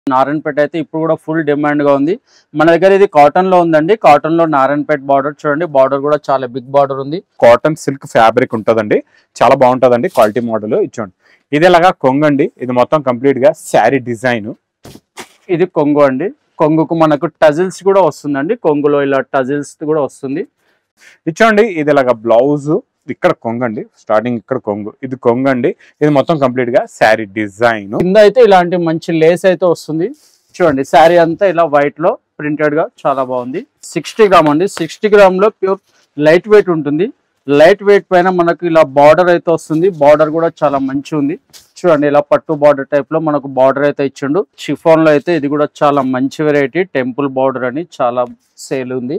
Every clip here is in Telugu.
నారాయణపేట అయితే ఇప్పుడు కూడా ఫుల్ డిమాండ్ గా ఉంది మన దగ్గర ఇది కాటన్ లో ఉందండి కాటన్ లో నారాయణపేట బార్డర్ చూడండి బార్డర్ కూడా చాలా బిగ్ బార్డర్ ఉంది కాటన్ సిల్క్ ఫ్యాబ్రిక్ ఉంటుందండి చాలా బాగుంటుందండి క్వాలిటీ మోడల్ ఇచ్చోండి ఇది ఇలాగా కొంగండి ఇది మొత్తం కంప్లీట్ గా శారీ డిజైన్ ఇది కొంగు అండి కొంగుకు మనకు టజిల్స్ కూడా వస్తుందండి కొంగులో ఇలా టజిల్స్ కూడా వస్తుంది ఇచ్చోండి ఇది ఇలాగా బ్లౌజ్ ఇక్కడ కొంగండి స్టార్టింగ్ ఇక్కడ కొంగు ఇది కొంగండి ఇది మొత్తం కంప్లీట్ గా శారీ డిజైన్ కింద అయితే ఇలాంటి మంచి లేస్ అయితే వస్తుంది చూడండి శారీ అంతా ఇలా వైట్ లో ప్రింటెడ్ గా చాలా బాగుంది సిక్స్టీ గ్రామ్ అండి సిక్స్టీ గ్రామ్ లో ప్యూర్ లైట్ వెయిట్ ఉంటుంది లైట్ వెయిట్ పైన మనకు ఇలా బార్డర్ అయితే వస్తుంది బార్డర్ కూడా చాలా మంచి ఉంది చూడండి ఇలా పట్టు బార్డర్ టైప్ లో మనకు బార్డర్ అయితే ఇచ్చిండు షిఫాన్ లో అయితే ఇది కూడా చాలా మంచి వెరైటీ టెంపుల్ బార్డర్ అని చాలా సేల్ ఉంది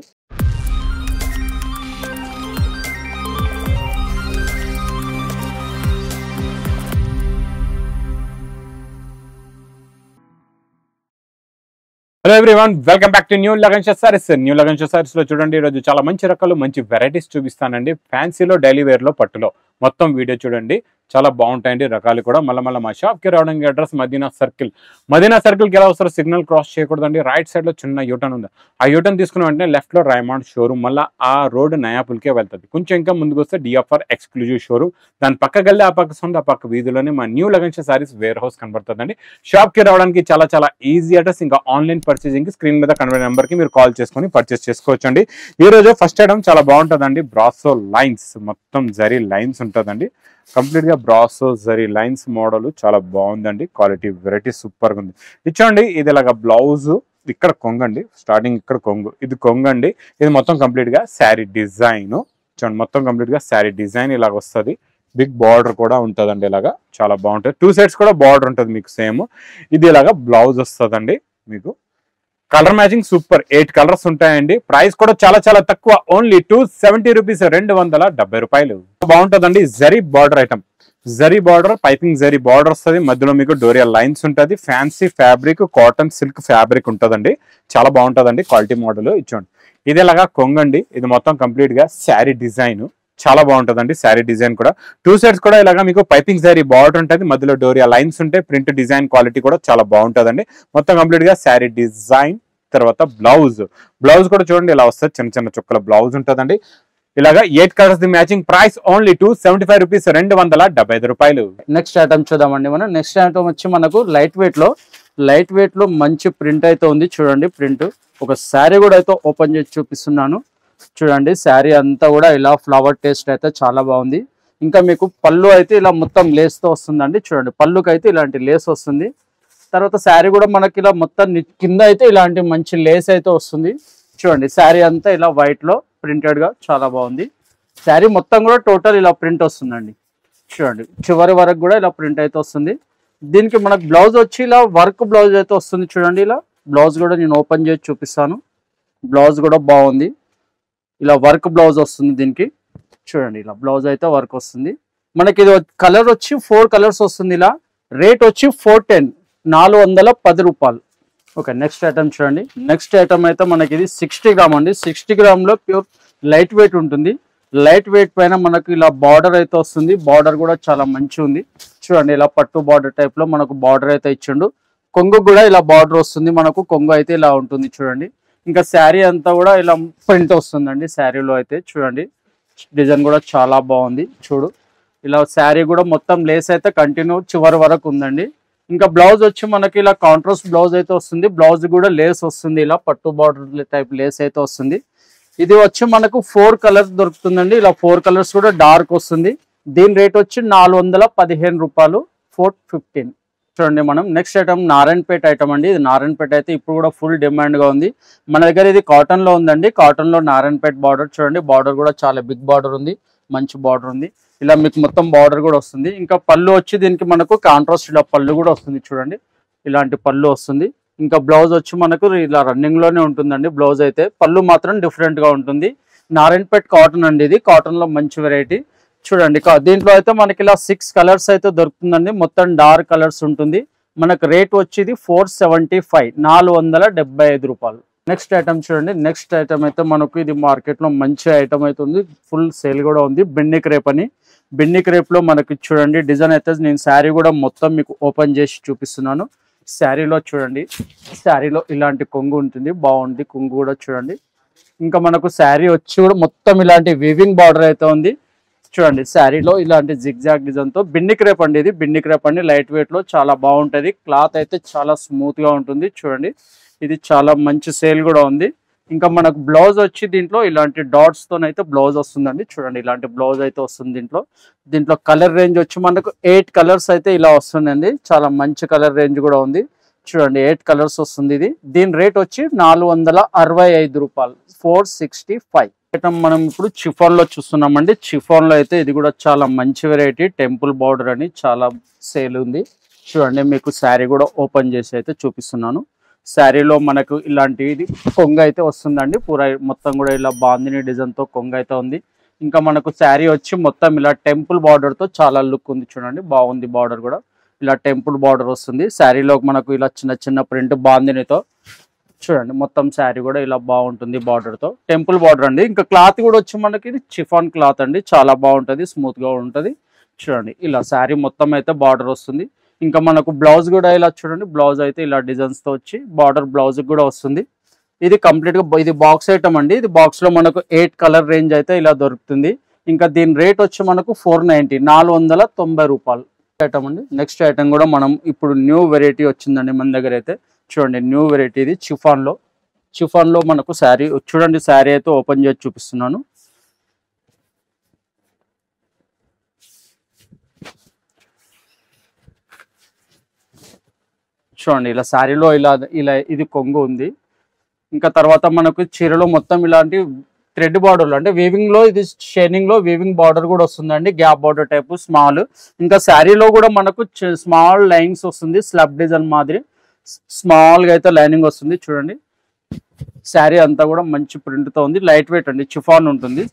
hello everyone welcome back to new Lagan sarees new Lagan sarees లో చూడండి ఈరోజు చాలా మంచి రకాలు మంచి వెరైటీస్ చూపిస్తానండి ఫ్యాన్సీలో డైలీ వేర్ లో పట్టులో మొత్తం వీడియో చూడండి చాలా బాగుంటాయండి రకాలు కూడా మళ్ళీ మళ్ళీ మా షాప్ కి రావడానికి address Madina circle Madina circle కి ఎలా వస్తారో సిగ్నల్ క్రాస్ చేయకూడదండి రైట్ సైడ్ లో చిన్న యూటర్న్ ఉంది ఆ యూటర్న్ తీసుకున్న వెంటనే లెఫ్ట్ లో రైమాండ్ షోరూమ్ మళ్ళీ ఆ రోడ్ నయాపుల్కే వెళ్తుంది కొంచెం ఇంకా ముందుకు వస్తే డిఎఫ్ఆర్ ఎక్స్క్లూజివ్ షోరూమ్ దాని పక్కకి వెళ్ళి ఆ పక్క సొంత ఆ పక్క వీధిలోనే మా new Lagan sarees warehouse కనబడుతుందండి షాప్ కి రావడానికి చాలా చాలా ఈజీ అడ్రస్ ఇంకా ఆన్లైన్ పర్చేసింగ్ కి స్క్రీన్ మీద కనబడే నెంబర్ కి మీరు కాల్ చేసుకొని పర్చేస్ చేసుకోవచ్చు అండి ఈ రోజు ఫస్ట్ ఐటమ్ చాలా బాగుంటుందండి బ్రాసో లైన్స్ మొత్తం జరీ లైన్స్ ఉంటుందండి కంప్లీట్ గా బ్రాసో జరీ లైన్స్ మోడల్ చాలా బాగుందండి క్వాలిటీ వెరైటీ సూపర్ గా ఉంది ఇచ్చోండి ఇది ఇలాగ బ్లౌజ్ ఇక్కడ కొంగండి స్టార్టింగ్ ఇక్కడ కొంగు ఇది కొంగండి ఇది మొత్తం కంప్లీట్ గా శారీ డిజైన్ చూడండి మొత్తం కంప్లీట్ గా శారీ డిజైన్ ఇలాగ వస్తుంది బిగ్ బార్డర్ కూడా ఉంటుందండి ఇలాగా చాలా బాగుంటుంది టూ సైడ్స్ కూడా బార్డర్ ఉంటుంది మీకు సేమ్ ఇది ఇలాగా బ్లౌజ్ వస్తుందండి మీకు colour matching super eight colours ఉంటాయండి ప్రైస్ కూడా చాలా చాలా తక్కువ ఓన్లీ టూ సెవెంటీ రూపీస్ రెండు వందల డెబ్బై రూపాయలు బాగుంటుందండి zari border item zari border piping zari border వస్తుంది మధ్యలో మీకు డోరియా లైన్స్ ఉంటుంది fancy fabric cotton silk fabric ఉంటుందండి చాలా బాగుంటుందండి క్వాలిటీ మోడల్ ఇచ్చోండి ఇది ఇలాగా కొంగండి ఇది మొత్తం కంప్లీట్ గా శారీ డిజైన్ చాలా బాగుంటుందండి శారీ డిజైన్ కూడా టూ సైడ్స్ కూడా ఇలాగా మీకు పైపింగ్ శారీ బార్డర్ ఉంటుంది మధ్యలో డోరియా లైన్స్ ఉంటాయి ప్రింట్ డిజైన్ క్వాలిటీ కూడా చాలా బాగుంటుందండి మొత్తం కంప్లీట్ గా శారీ డిజైన్ తర్వాత బ్లౌజ్ బ్లౌజ్ కూడా చూడండి ఇలా వస్తుంది చిన్న చిన్న చుక్కల బ్లౌజ్ ఉంటుందండి ఇలాగా eight colours the matching price only two seventy five rupees రెండు వందల డెబ్బై ఐదు రూపాయలు నెక్స్ట్ ఐటమ్ చూద్దామండి మనం నెక్స్ట్ ఐటమ్ వచ్చి మనకు లైట్ వెయిట్ లో లైట్ వెయిట్ లో మంచి ప్రింట్ అయితే ఉంది చూడండి ప్రింట్ ఒక శారీ కూడా అయితే ఓపెన్ చేసి చూపిస్తున్నాను చూడండి శారీ అంతా కూడా ఇలా ఫ్లవర్ టేస్ట్ అయితే చాలా బాగుంది ఇంకా మీకు పళ్ళు అయితే ఇలా మొత్తం లేస్ తో వస్తుందండి చూడండి పళ్ళుకి అయితే ఇలాంటి లేస్ వస్తుంది తర్వాత శారీ కూడా మనకి ఇలా మొత్తం ని- కింద అయితే ఇలాంటి మంచి లేస్ అయితే వస్తుంది చూడండి శారీ అంతా ఇలా వైట్ లో ప్రింటెడ్ గా చాలా బాగుంది శారీ మొత్తం కూడా టోటల్ ఇలా ప్రింట్ వస్తుందండి చూడండి చివరి వరకు కూడా ఇలా ప్రింట్ అయితే వస్తుంది దీనికి మనకు బ్లౌజ్ వచ్చి ఇలా వర్క్ బ్లౌజ్ అయితే వస్తుంది చూడండి ఇలా బ్లౌజ్ కూడా నేను ఓపెన్ చేసి చూపిస్తాను బ్లౌజ్ కూడా బాగుంది ఇలా వర్క్ బ్లౌజ్ వస్తుంది దీనికి చూడండి ఇలా బ్లౌజ్ అయితే వర్క్ వస్తుంది మనకి ఇది కలర్ వచ్చి ఫోర్ కలర్స్ వస్తుంది ఇలా రేట్ వచ్చి ఫోర్ టెన్ నాలుగు వందల పది రూపాయలు ఓకే నెక్స్ట్ ఐటమ్ చూడండి నెక్స్ట్ ఐటమ్ అయితే మనకి ఇది సిక్స్టీ గ్రామ్ అండి సిక్స్టీ గ్రామ్ లో ప్యూర్ లైట్ వెయిట్ ఉంటుంది లైట్ వెయిట్ పైన మనకు ఇలా బార్డర్ అయితే వస్తుంది బార్డర్ కూడా చాలా మంచి ఉంది చూడండి ఇలా పట్టు బార్డర్ టైప్ లో మనకు బార్డర్ అయితే ఇచ్చిండు కొంగు కూడా ఇలా బార్డర్ వస్తుంది మనకు కొంగు అయితే ఇలా ఉంటుంది చూడండి ఇంకా శారీ అంతా కూడా ఇలా ప్రింట్ వస్తుందండి శారీలో అయితే చూడండి డిజైన్ కూడా చాలా బాగుంది చూడు ఇలా శారీ కూడా మొత్తం లేస్ అయితే కంటిన్యూ చివరి వరకు ఉందండి ఇంకా బ్లౌజ్ వచ్చి మనకి ఇలా కాంట్రాస్ట్ బ్లౌజ్ అయితే వస్తుంది బ్లౌజ్ కూడా లేస్ వస్తుంది ఇలా పట్టు బార్డర్ టైప్ లేస్ అయితే వస్తుంది ఇది వచ్చి మనకు ఫోర్ కలర్స్ దొరుకుతుందండి ఇలా ఫోర్ కలర్స్ కూడా డార్క్ వస్తుంది దీని రేట్ వచ్చి నాలుగు వందల పదిహేను రూపాయలు ఫోర్ ఫిఫ్టీన్ చూడండి మనం నెక్స్ట్ ఐటమ్ నారాయణపేట ఐటమ్ అండి ఇది నారాయణపేట అయితే ఇప్పుడు కూడా ఫుల్ డిమాండ్ గా ఉంది మన దగ్గర ఇది కాటన్ లో ఉందండి కాటన్ లో నారాయణపేట బార్డర్ చూడండి బార్డర్ కూడా చాలా బిగ్ బార్డర్ ఉంది మంచి బార్డర్ ఉంది ఇలా మీకు మొత్తం బార్డర్ కూడా వస్తుంది ఇంకా పళ్ళు వచ్చి దీనికి మనకు కాంట్రాస్ట్ ఇలా పళ్ళు కూడా వస్తుంది చూడండి ఇలాంటి పళ్ళు వస్తుంది ఇంకా బ్లౌజ్ వచ్చి మనకు ఇలా రన్నింగ్ లోనే ఉంటుందండి బ్లౌజ్ అయితే పళ్ళు మాత్రం డిఫరెంట్ గా ఉంటుంది నారాయణపేట్ కాటన్ అండి ఇది కాటన్ లో మంచి వెరైటీ చూడండి కా- దీంట్లో అయితే మనకి ఇలా సిక్స్ కలర్స్ అయితే దొరుకుతుందండి మొత్తం డార్క్ కలర్స్ ఉంటుంది మనకు రేట్ వచ్చేది ఫోర్ సెవెంటీ ఫైవ్ నాలుగు వందల డెబ్బై ఐదు రూపాయలు నెక్స్ట్ ఐటమ్ చూడండి నెక్స్ట్ ఐటమ్ అయితే మనకు ఇది మార్కెట్ లో మంచి ఐటమ్ అయితే ఉంది ఫుల్ సేల్ కూడా ఉంది బెన్ని క్రేప్ అని బెన్ని క్రేప్ లో మనకి చూడండి డిజైన్ అయితే నేను శారీ కూడా మొత్తం మీకు ఓపెన్ చేసి చూపిస్తున్నాను శారీలో చూడండి శారీలో ఇలాంటి కొంగు ఉంటుంది బాగుంది కొంగు కూడా చూడండి ఇంకా మనకు శారీ వచ్చి కూడా మొత్తం ఇలాంటి వివింగ్ బార్డర్ అయితే ఉంది చూడండి శారీలో ఇలాంటి జిగ్జాగ్ డిజైన్ తో బిన్ని క్రేప్ అండి ఇది బిన్ని క్రేప్ అండి లైట్ వెయిట్ లో చాలా బాగుంటది క్లాత్ అయితే చాలా స్మూత్ గా ఉంటుంది చూడండి ఇది చాలా మంచి సేల్ కూడా ఉంది ఇంకా మనకు బ్లౌజ్ వచ్చి దీంట్లో ఇలాంటి డాట్స్ తోనైతే బ్లౌజ్ వస్తుందండి చూడండి ఇలాంటి బ్లౌజ్ అయితే వస్తుంది దీంట్లో దీంట్లో కలర్ రేంజ్ వచ్చి మనకు ఎయిట్ కలర్స్ అయితే ఇలా వస్తుందండి చాలా మంచి కలర్ రేంజ్ కూడా ఉంది చూడండి ఎయిట్ కలర్స్ వస్తుంది ఇది దీని రేట్ వచ్చి నాలుగు వందల అరవై ఐదు రూపాయలు ఫోర్ సిక్స్టీ ఫైవ్ ఐటమ్ మనం ఇప్పుడు చిఫాన్ లో చూస్తున్నామండి చిఫాన్ లో అయితే ఇది కూడా చాలా మంచి వెరైటీ టెంపుల్ బార్డర్ అని చాలా సేల్ ఉంది చూడండి మీకు శారీ కూడా ఓపెన్ చేసి అయితే చూపిస్తున్నాను శారీలో మనకు ఇలాంటి ఇది కొంగ అయితే వస్తుందండి పూరా మొత్తం కూడా ఇలా బాందిని డిజైన్ తో కొంగ అయితే ఉంది ఇంకా మనకు శారీ వచ్చి మొత్తం ఇలా టెంపుల్ బార్డర్ తో చాలా లుక్ ఉంది చూడండి బాగుంది బార్డర్ కూడా ఇలా టెంపుల్ బార్డర్ వస్తుంది శారీలో మనకు ఇలా చిన్న చిన్న ప్రింట్ బాందినితో చూడండి మొత్తం శారీ కూడా ఇలా బాగుంటుంది బార్డర్ తో టెంపుల్ బార్డర్ అండి ఇంకా క్లాత్ కూడా వచ్చి మనకి ఇది చిఫాన్ క్లాత్ అండి చాలా బాగుంటది స్మూత్ గా ఉంటది చూడండి ఇలా శారీ మొత్తం అయితే బార్డర్ వస్తుంది ఇంకా మనకు బ్లౌజ్ కూడా ఇలా చూడండి బ్లౌజ్ అయితే ఇలా డిజైన్స్ తో వచ్చి బార్డర్ బ్లౌజ్ కూడా వస్తుంది ఇది కంప్లీట్ గా ఇది బాక్స్ ఐటమ్ అండి ఇది బాక్స్ లో మనకు ఎయిట్ కలర్ రేంజ్ అయితే ఇలా దొరుకుతుంది ఇంకా దీని రేట్ వచ్చి మనకు ఫోర్ నైన్టీ నాలుగు వందల తొంభై రూపాయలు ఐటమ్ అండి నెక్స్ట్ ఐటమ్ కూడా మనం ఇప్పుడు న్యూ వెరైటీ వచ్చిందండి మన దగ్గర అయితే చూడండి న్యూ వెరైటీ ఇది చిఫాన్ లో చిఫాన్ లో మనకు శారీ చూడండి శారీ అయితే ఓపెన్ చేసి చూపిస్తున్నాను చూడండి ఇలా శారీలో ఇలా ఇలా ఇది కొంగు ఉంది ఇంకా తర్వాత మనకు చీరలో మొత్తం ఇలాంటి థ్రెడ్ బార్డర్లు అంటే వీవింగ్ లో ఇది షైనింగ్ లో వీవింగ్ బార్డర్ కూడా వస్తుందండి గ్యాప్ బార్డర్ టైప్ స్మాల్ ఇంకా శారీలో కూడా మనకు స్మాల్ లైన్స్ వస్తుంది స్లబ్ డిజైన్ మాదిరి స్మాల్ గా అయితే లైనింగ్ వస్తుంది చూడండి శారీ అంతా కూడా మంచి ప్రింట్ తో ఉంది లైట్ వెయిట్ అండి చిఫాన్ ఉంటుంది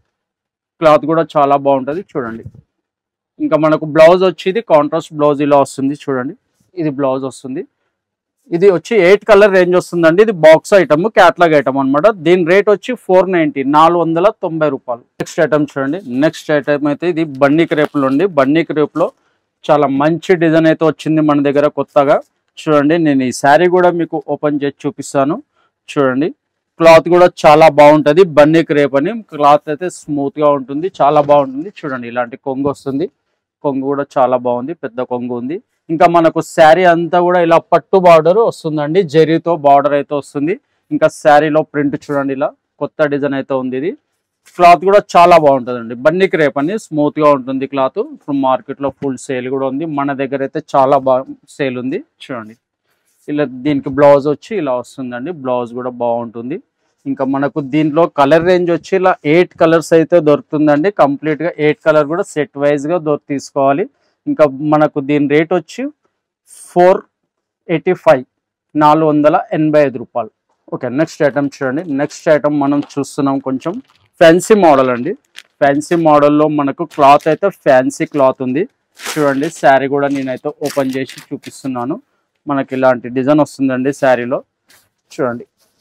క్లాత్ కూడా చాలా బాగుంటది చూడండి ఇంకా మనకు బ్లౌజ్ వచ్చేది కాంట్రాస్ట్ బ్లౌజ్ ఇలా వస్తుంది చూడండి ఇది బ్లౌజ్ వస్తుంది ఇది వచ్చి ఎయిట్ కలర్ రేంజ్ వస్తుందండి ఇది బాక్స్ ఐటమ్ క్యాట్లాగ్ ఐటమ్ అన్నమాట దీని రేట్ వచ్చి ఫోర్ నైన్టీ నాలుగు వందల తొంభై రూపాయలు నెక్స్ట్ ఐటమ్ చూడండి నెక్స్ట్ ఐటమ్ అయితే ఇది బండి క్రేపులు అండి బండి క్రేపులో చాలా మంచి డిజైన్ అయితే వచ్చింది మన దగ్గర కొత్తగా చూడండి నేను ఈ శారీ కూడా మీకు ఓపెన్ చేసి చూపిస్తాను చూడండి క్లాత్ కూడా చాలా బాగుంటది బన్నీ క్రేప్ అని క్లాత్ అయితే స్మూత్ గా ఉంటుంది చాలా బాగుంటుంది చూడండి ఇలాంటి కొంగు వస్తుంది కొంగు కూడా చాలా బాగుంది పెద్ద కొంగు ఉంది ఇంకా మనకు శారీ అంతా కూడా ఇలా పట్టు బార్డర్ వస్తుందండి జరీతో బార్డర్ అయితే వస్తుంది ఇంకా శారీలో ప్రింట్ చూడండి ఇలా కొత్త డిజైన్ అయితే ఉంది ఇది క్లాత్ కూడా చాలా బాగుంటుందండి బన్నీ క్రేప్ అని స్మూత్ గా ఉంటుంది క్లాత్ ఇప్పుడు మార్కెట్ లో ఫుల్ సేల్ కూడా ఉంది మన దగ్గర అయితే చాలా బాగా సేల్ ఉంది చూడండి ఇలా దీనికి బ్లౌజ్ వచ్చి ఇలా వస్తుందండి బ్లౌజ్ కూడా బాగుంటుంది ఇంకా మనకు దీంట్లో కలర్ రేంజ్ వచ్చి ఇలా ఎయిట్ కలర్స్ అయితే దొరుకుతుందండి కంప్లీట్ గా ఎయిట్ కలర్ కూడా సెట్ వైజ్ గా దొరికి తీసుకోవాలి ఇంకా మనకు దీని రేట్ వచ్చి ఫోర్ ఎయిటీ ఫైవ్ నాలుగు వందల ఎనభై ఐదు రూపాయలు ఓకే నెక్స్ట్ ఐటమ్ చూడండి నెక్స్ట్ ఐటమ్ మనం చూస్తున్నాం కొంచెం ఫ్యాన్సీ మోడల్ అండి ఫ్యాన్సీ మోడల్లో మనకు క్లాత్ అయితే ఫ్యాన్సీ క్లాత్ ఉంది చూడండి శారీ కూడా నేనైతే ఓపెన్ చేసి చూపిస్తున్నాను మనకి ఇలాంటి డిజైన్ వస్తుందండి శారీలో చూడండి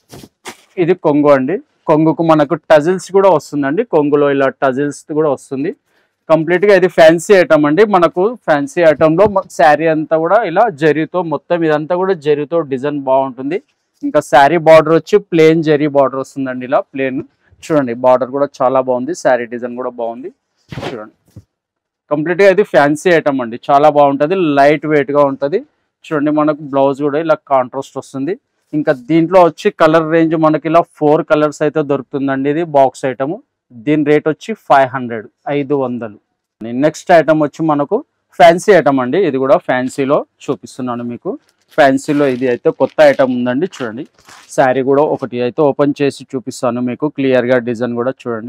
ఇది కొంగు అండి కొంగుకు మనకు టజిల్స్ కూడా వస్తుందండి కొంగులో ఇలా టజిల్స్ కూడా వస్తుంది కంప్లీట్ గా ఇది ఫ్యాన్సీ ఐటమ్ అండి మనకు ఫ్యాన్సీ ఐటమ్ లో శారీ అంతా కూడా ఇలా జరీతో మొత్తం ఇదంతా కూడా జరీతో డిజైన్ బాగుంటుంది ఇంకా శారీ బార్డర్ వచ్చి ప్లేన్ జరీ బార్డర్ వస్తుందండి ఇలా ప్లేన్ చూడండి బార్డర్ కూడా చాలా బాగుంది శారీ డిజైన్ కూడా బాగుంది చూడండి కంప్లీట్ గా ఇది ఫ్యాన్సీ ఐటమ్ అండి చాలా బాగుంటది లైట్ వెయిట్ గా ఉంటది చూడండి మనకు బ్లౌజ్ కూడా ఇలా కాంట్రాస్ట్ వస్తుంది ఇంకా దీంట్లో వచ్చి కలర్ రేంజ్ మనకి ఇలా ఫోర్ కలర్స్ అయితే దొరుకుతుందండి ఇది బాక్స్ ఐటమ్ దీని రేట్ వచ్చి ఫైవ్ హండ్రెడ్ ఐదు వందలు నెక్స్ట్ ఐటమ్ వచ్చి మనకు ఫ్యాన్సీ ఐటమ్ అండి ఇది కూడా ఫ్యాన్సీలో చూపిస్తున్నాను మీకు ఫ్యాన్సీలో ఇది అయితే కొత్త ఐటమ్ ఉందండి చూడండి శారీ కూడా ఒకటి అయితే ఓపెన్ చేసి చూపిస్తాను మీకు క్లియర్ గా డిజైన్ కూడా చూడండి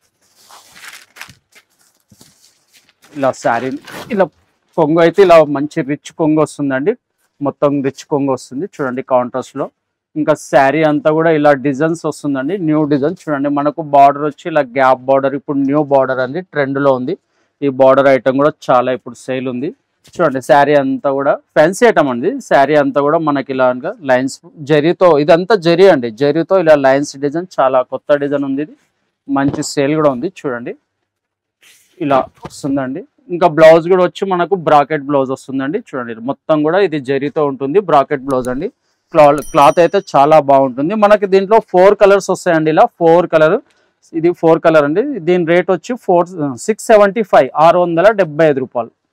ఇలా శారీ ఇలా కొంగు అయితే ఇలా మంచి రిచ్ కొంగు వస్తుందండి మొత్తం రిచ్ కొంగు వస్తుంది చూడండి కాంట్రాస్ట్ లో ఇంకా శారీ అంతా కూడా ఇలా డిజైన్స్ వస్తుందండి న్యూ డిజైన్ చూడండి మనకు బార్డర్ వచ్చి ఇలా గ్యాప్ బార్డర్ ఇప్పుడు న్యూ బార్డర్ అండి ట్రెండ్ లో ఉంది ఈ బార్డర్ ఐటమ్ కూడా చాలా ఇప్పుడు సేల్ ఉంది చూడండి శారీ అంతా కూడా ఫ్యాన్సీ ఐటమ్ అండి శారీ అంతా కూడా మనకి ఇలా లైన్స్ జరీతో ఇదంతా జరీ అండి జరీతో ఇలా లైన్స్ డిజైన్ చాలా కొత్త డిజైన్ ఉంది ఇది మంచి సేల్ కూడా ఉంది చూడండి ఇలా వస్తుందండి ఇంకా బ్లౌజ్ కూడా వచ్చి మనకు బ్రాకెట్ బ్లౌజ్ వస్తుందండి చూడండి ఇది మొత్తం కూడా ఇది జరీతో ఉంటుంది బ్రాకెట్ బ్లౌజ్ అండి క్లా క్లాత్ అయితే చాలా బాగుంటుంది మనకి దీంట్లో ఫోర్ కలర్స్ వస్తాయండి ఇలా ఫోర్ కలర్ ఇది ఫోర్ కలర్ అండి దీని రేట్ వచ్చి ఫోర్ సిక్స్ సెవెంటీ ఫైవ్ ఆరు వందల డెబ్బై ఐదు రూపాయలు